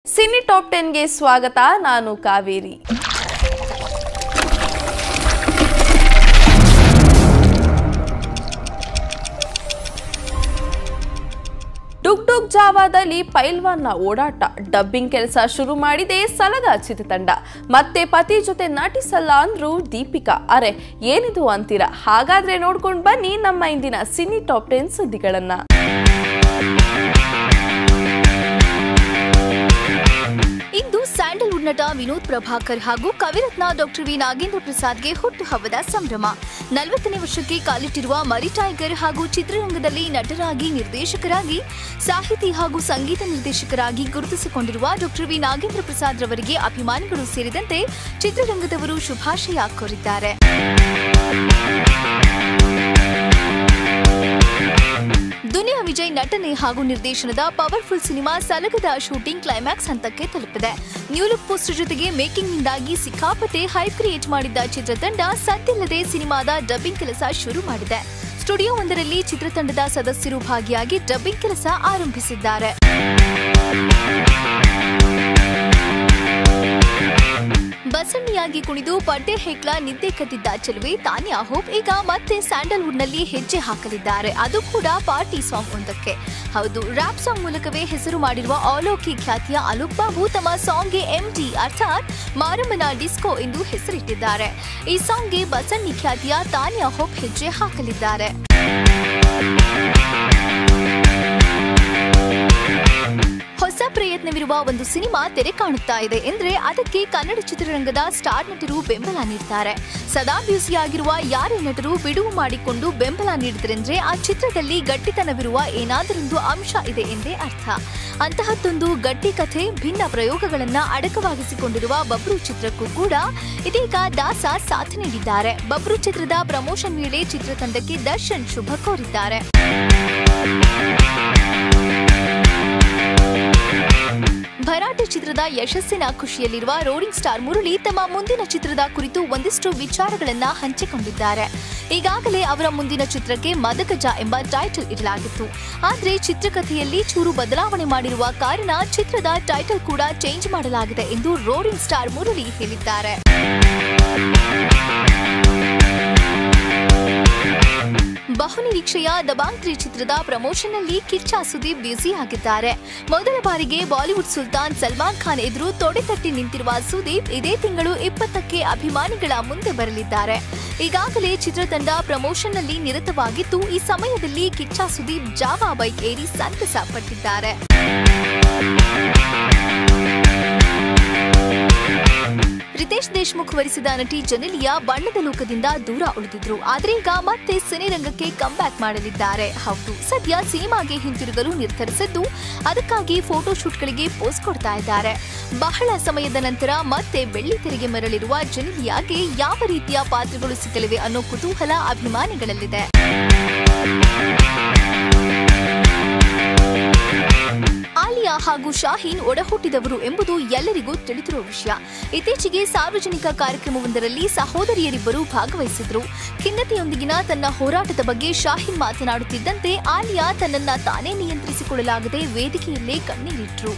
cine top ಟೆನ್ಗೆ ಸ್ವಾಗತ ನಾನು ಕಾವೇರಿ ಡುಗ್ ಡುಗ್ ಜಾವಾದಲ್ಲಿ ಪೈಲ್ವಾನ್ನ ಓಡಾಟ ಡಬ್ಬಿಂಗ್ ಕೆಲಸ ಶುರು ಮಾಡಿದೆ ಸಲಗ ಚಿತ್ರತಂಡ ಮತ್ತೆ ಪತಿ ಜೊತೆ ನಟಿಸಲ್ಲ ಅಂದ್ರು ದೀಪಿಕಾ ಅರೆ ಏನಿದು ಅಂತೀರಾ ಹಾಗಾದ್ರೆ ನೋಡ್ಕೊಂಡು ಬನ್ನಿ ನಮ್ಮ ಇಂದಿನ ಸಿನಿ ಟಾಪ್ ಟೆನ್ ಸುದ್ದಿಗಳನ್ನ ಇಂದು ಸ್ಯಾಂಡಲ್ವುಡ್ ನಟ ವಿನೋದ್ ಪ್ರಭಾಕರ್ ಹಾಗೂ ಕವಿರತ್ನ ಡಾಕ್ಟರ್ ವಿ ನಾಗೇಂದ್ರ ಪ್ರಸಾದ್ಗೆ ಹುಟ್ಟುಹಬ್ಬದ ಸಂಭ್ರಮ ನಲವತ್ತನೇ ವರ್ಷಕ್ಕೆ ಕಾಲಿಟ್ಟಿರುವ ಮರಿ ಟೈಗರ್ ಹಾಗೂ ಚಿತ್ರರಂಗದಲ್ಲಿ ನಟರಾಗಿ ನಿರ್ದೇಶಕರಾಗಿ ಸಾಹಿತಿ ಹಾಗೂ ಸಂಗೀತ ನಿರ್ದೇಶಕರಾಗಿ ಗುರುತಿಸಿಕೊಂಡಿರುವ ಡಾಕ್ಟರ್ ವಿ ನಾಗೇಂದ್ರ ಪ್ರಸಾದ್ ರವರಿಗೆ ಅಭಿಮಾನಿಗಳು ಸೇರಿದಂತೆ ಚಿತ್ರರಂಗದವರು ಶುಭಾಶಯ ಕೋರಿದ್ದಾರೆ ದುನಿಯಾ ವಿಜಯ್ ನಟನೆ ಹಾಗೂ ನಿರ್ದೇಶನದ ಪವರ್ಫುಲ್ ಸಿನಿಮಾ ಸಲಗದ ಶೂಟಿಂಗ್ ಕ್ಲೈಮ್ಯಾಕ್ಸ್ ಹಂತಕ್ಕೆ ತಲುಪಿದೆ ನ್ಯೂ ಲುಕ್ ಪೋಸ್ಟರ್ ಜೊತೆಗೆ ಮೇಕಿಂಗ್ನಿಂದಾಗಿ ಸಿಕ್ಕಾಪಟ್ಟೆ ಹೈಪ್ ಕ್ರಿಯೇಟ್ ಮಾಡಿದ್ದ ಚಿತ್ರತಂಡ ಸದ್ದಿಲ್ಲದೆ ಸಿನಿಮಾದ ಡಬ್ಬಿಂಗ್ ಕೆಲಸ ಶುರು ಮಾಡಿದೆ ಸ್ಟುಡಿಯೋ ಒಂದರಲ್ಲಿ ಚಿತ್ರತಂಡದ ಸದಸ್ಯರು ಭಾಗಿಯಾಗಿ ಡಬ್ಬಿಂಗ್ ಕೆಲಸ ಆರಂಭಿಸಿದ್ದಾರೆ ಬಸಣ್ಣಿಯಾಗಿ ಕುಣಿದು ಪಡ್ಡೆ ಹೆಕ್ಲ ನಿದ್ದೆ ಕದ್ದಿದ್ದ ಚೆಲುವೆ ತಾನ್ಯಾ ಹೋಪ್ ಈಗ ಮತ್ತೆ ಸ್ಯಾಂಡಲ್ವುಡ್ನಲ್ಲಿ ಹೆಜ್ಜೆ ಹಾಕಲಿದ್ದಾರೆ ಅದು ಕೂಡ ಪಾರ್ಟಿ ಸಾಂಗ್ ಒಂದಕ್ಕೆ ಹೌದು ರ್ಯಾಪ್ ಸಾಂಗ್ ಮೂಲಕವೇ ಹೆಸರು ಮಾಡಿರುವ ಅಲೋಕಿ ಖ್ಯಾತಿಯ ಅಲೋಕ್ ಬಾಬು ತಮ್ಮ ಸಾಂಗ್ಗೆ ಎಂಡಿ ಅರ್ಥಾತ್ ಮಾರಮ್ಮನ ಡಿಸ್ಕೋ ಎಂದು ಹೆಸರಿಟ್ಟಿದ್ದಾರೆ ಈ ಸಾಂಗ್ಗೆ ಬಸಣ್ಣಿ ಖ್ಯಾತಿಯ ತಾನ್ಯಾ ಹೋಪ್ ಹೆಜ್ಜೆ ಹಾಕಲಿದ್ದಾರೆ ಹೊಸ ಪ್ರಯತ್ನವಿರುವ ಒಂದು ಸಿನಿಮಾ ತೆರೆ ಕಾಣುತ್ತಾ ಇದೆ ಎಂದ್ರೆ ಅದಕ್ಕೆ ಕನ್ನಡ ಚಿತ್ರರಂಗದ ಸ್ಟಾರ್ ನಟರು ಬೆಂಬಲ ನೀಡ್ತಾರೆ ಸದಾ ಬ್ಯೂಸಿಯಾಗಿರುವ ಯಾರೇ ನಟರು ಬಿಡುವು ಮಾಡಿಕೊಂಡು ಬೆಂಬಲ ನೀಡಿದ್ರೆಂದ್ರೆ ಆ ಚಿತ್ರದಲ್ಲಿ ಗಟ್ಟಿತನವಿರುವ ಏನಾದರೊಂದು ಅಂಶ ಇದೆ ಎಂದೇ ಅರ್ಥ ಅಂತಹದ್ದೊಂದು ಗಟ್ಟಿ ಕಥೆ ಭಿನ್ನ ಪ್ರಯೋಗಗಳನ್ನ ಅಡಕವಾಗಿಸಿಕೊಂಡಿರುವ ಬಬ್ರು ಚಿತ್ರಕ್ಕೂ ಕೂಡ ಇದೀಗ ದಾಸ ಸಾಥ್ ನೀಡಿದ್ದಾರೆ ಬಬ್ರು ಚಿತ್ರದ ಪ್ರಮೋಷನ್ ವೇಳೆ ಚಿತ್ರತಂಡಕ್ಕೆ ದರ್ಶನ್ ಶುಭ ಕೋರಿದ್ದಾರೆ ಭರಾಟೆ ಚಿತ್ರದ ಯಶಸ್ಸಿನ ಖುಷಿಯಲ್ಲಿರುವ ರೋಡಿಂಗ್ ಸ್ಟಾರ್ ಮುರಳಿ ತಮ್ಮ ಮುಂದಿನ ಚಿತ್ರದ ಕುರಿತು ಒಂದಿಷ್ಟು ವಿಚಾರಗಳನ್ನ ಹಂಚಿಕೊಂಡಿದ್ದಾರೆ ಈಗಾಗಲೇ ಅವರ ಮುಂದಿನ ಚಿತ್ರಕ್ಕೆ ಮದಗಜ ಎಂಬ ಟೈಟಲ್ ಇಡಲಾಗಿತ್ತು ಆದ್ರೆ ಚಿತ್ರಕಥೆಯಲ್ಲಿ ಚೂರು ಬದಲಾವಣೆ ಮಾಡಿರುವ ಕಾರಣ ಚಿತ್ರದ ಟೈಟಲ್ ಕೂಡ ಚೇಂಜ್ ಮಾಡಲಾಗಿದೆ ಎಂದು ರೋಡಿಂಗ್ ಸ್ಟಾರ್ ಮುರಳಿ ಹೇಳಿದ್ದಾರೆ ಬಹುನಿರೀಕ್ಷೆಯ ದಬಾಂಗ್ ತ್ರೀ ಚಿತ್ರದ ಪ್ರಮೋಷನ್ನಲ್ಲಿ ಕಿಚ್ಚ ಸುದೀಪ್ ಬ್ಯುಸಿ ಆಗಿದ್ದಾರೆ ಮೊದಲ ಬಾರಿಗೆ ಬಾಲಿವುಡ್ ಸುಲ್ತಾನ್ ಸಲ್ಮಾನ್ ಖಾನ್ ಎದುರು ತೊಡೆತಟ್ಟಿ ನಿಂತಿರುವ ಸುದೀಪ್ ಇದೇ ತಿಂಗಳು ಇಪ್ಪತ್ತಕ್ಕೆ ಅಭಿಮಾನಿಗಳ ಮುಂದೆ ಬರಲಿದ್ದಾರೆ ಈಗಾಗಲೇ ಚಿತ್ರತಂಡ ಪ್ರಮೋಷನ್ನಲ್ಲಿ ನಿರತವಾಗಿದ್ದು ಈ ಸಮಯದಲ್ಲಿ ಕಿಚ್ಚ ಸುದೀಪ್ ಜಾವಾ ಬೈಕ್ ಏರಿ ಸಂತಸ ಪಟ್ಟಿದ್ದಾರೆ ರಿತೇಶ್ ದೇಶ್ಮುಖ್ ವರಿಸಿದ ನಟಿ ಜನೆಲಿಯಾ ಬಣ್ಣದ ಲೋಕದಿಂದ ದೂರ ಉಳಿದಿದ್ರು ಆದ್ರೆ ಈಗ ಮತ್ತೆ ಸಿನಿರಂಗಕ್ಕೆ ಕಂಬ್ಯಾಕ್ ಮಾಡಲಿದ್ದಾರೆ ಹೌದು ಸದ್ಯ ಸಿನಿಮಾಗೆ ಹಿಂತಿರುಗಲು ನಿರ್ಧರಿಸಿದ್ದು ಅದಕ್ಕಾಗಿ ಫೋಟೋ ಶೂಟ್ಗಳಿಗೆ ಪೋಸ್ ಕೊಡ್ತಾ ಇದ್ದಾರೆ ಬಹಳ ಸಮಯದ ನಂತರ ಮತ್ತೆ ಬೆಳ್ಳಿ ತೆರೆಗೆ ಮರಳಿರುವ ಜನೆಲಿಯಾಗೆ ಯಾವ ರೀತಿಯ ಪಾತ್ರಗಳು ಸಿಗಲಿವೆ ಅನ್ನೋ ಕುತೂಹಲ ಅಭಿಮಾನಿಗಳಲ್ಲಿದೆ ಆಲಿಯಾ ಹಾಗೂ ಶಾಹೀನ್ ಒಡಹುಟ್ಟಿದವರು ಎಂಬುದು ಎಲ್ಲರಿಗೂ ತಿಳಿದಿರುವ ವಿಷಯ ಇತ್ತೀಚೆಗೆ ಸಾರ್ವಜನಿಕ ಕಾರ್ಯಕ್ರಮವೊಂದರಲ್ಲಿ ಸಹೋದರಿಯರಿಬ್ಬರು ಭಾಗವಹಿಸಿದ್ರು ಖಿನ್ನತೆಯೊಂದಿಗಿನ ತನ್ನ ಹೋರಾಟದ ಬಗ್ಗೆ ಶಾಹೀನ್ ಮಾತನಾಡುತ್ತಿದ್ದಂತೆ ಆಲಿಯಾ ತನ್ನನ್ನ ತಾನೇ ನಿಯಂತ್ರಿಸಿಕೊಳ್ಳಲಾಗದೆ ವೇದಿಕೆಯಲ್ಲೇ ಕಣ್ಣೀರಿಟ್ರು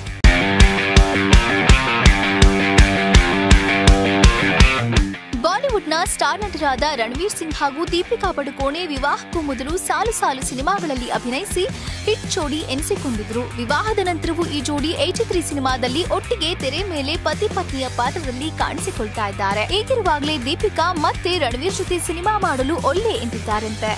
ಬಾಲಿವುಡ್ನ ಸ್ಟಾರ್ ನಟರಾದ ರಣವೀರ್ ಸಿಂಗ್ ಹಾಗೂ ದೀಪಿಕಾ ಪಡುಕೋಣೆ ವಿವಾಹಕ್ಕೂ ಮೊದಲು ಸಾಲು ಸಾಲು ಸಿನಿಮಾಗಳಲ್ಲಿ ಅಭಿನಯಿಸಿ ಹಿಟ್ ಜೋಡಿ ಎನಿಸಿಕೊಂಡಿದ್ರು ವಿವಾಹದ ನಂತರವೂ ಈ ಜೋಡಿ ಏಟಿ ತ್ರೀ ಸಿನಿಮಾದಲ್ಲಿ ಒಟ್ಟಿಗೆ ತೆರೆ ಮೇಲೆ ಪತಿ ಪತ್ನಿಯ ಪಾತ್ರದಲ್ಲಿ ಕಾಣಿಸಿಕೊಳ್ತಾ ಇದ್ದಾರೆ ಈಗಿರುವಾಗಲೇ ದೀಪಿಕಾ ಮತ್ತೆ ರಣವೀರ್ ಜೊತೆ ಸಿನಿಮಾ ಮಾಡಲು ಒಳ್ಳೆ ಎಂದಿದ್ದಾರಂತೆ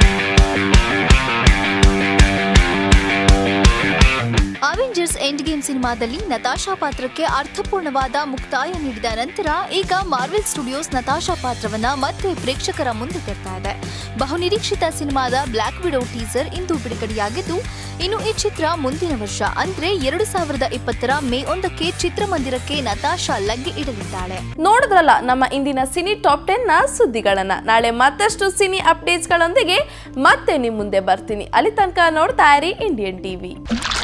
ಅವೆಂಜರ್ಸ್ ಎಂಡ್ ಗೇಮ್ ಸಿನಿಮಾದಲ್ಲಿ ನತಾಶಾ ಪಾತ್ರಕ್ಕೆ ಅರ್ಥಪೂರ್ಣವಾದ ಮುಕ್ತಾಯ ನೀಡಿದ ನಂತರ ಈಗ ಮಾರ್ವೆಲ್ ಸ್ಟುಡಿಯೋಸ್ ನತಾಶಾ ಪಾತ್ರವನ್ನ ಮತ್ತೆ ಪ್ರೇಕ್ಷಕರ ಮುಂದೆ ತರ್ತಾ ಇದೆ ಬಹುನಿರೀಕ್ಷಿತ ಸಿನಿಮಾದ ಬ್ಲಾಕ್ ವಿಡೋ ಟೀಸರ್ ಇಂದು ಬಿಡುಗಡೆಯಾಗಿದ್ದು ಇನ್ನು ಈ ಚಿತ್ರ ಮುಂದಿನ ವರ್ಷ ಅಂದ್ರೆ ಎರಡು ಸಾವಿರದ ಇಪ್ಪತ್ತರ ಮೇ ಒಂದಕ್ಕೆ ಚಿತ್ರಮಂದಿರಕ್ಕೆ ನತಾಶಾ ಲಗ್ಗೆ ಇಡಲಿದ್ದಾಳೆ ನೋಡಿದ್ರಲ್ಲ ನಮ್ಮ ಇಂದಿನ ಸಿನಿ ಟಾಪ್ ಟೆನ್ ನ ಸುದ್ದಿಗಳನ್ನ ನಾಳೆ ಮತ್ತಷ್ಟು ಸಿನಿ ಅಪ್ಡೇಟ್ಸ್ಗಳೊಂದಿಗೆ ಮತ್ತೆ ನಿಮ್ ಮುಂದೆ ಬರ್ತೀನಿ ಅಲ್ಲಿ ತನಕ ನೋಡ್ತಾ ಇರಿ ಇಂಡಿಯನ್ ಟಿವಿ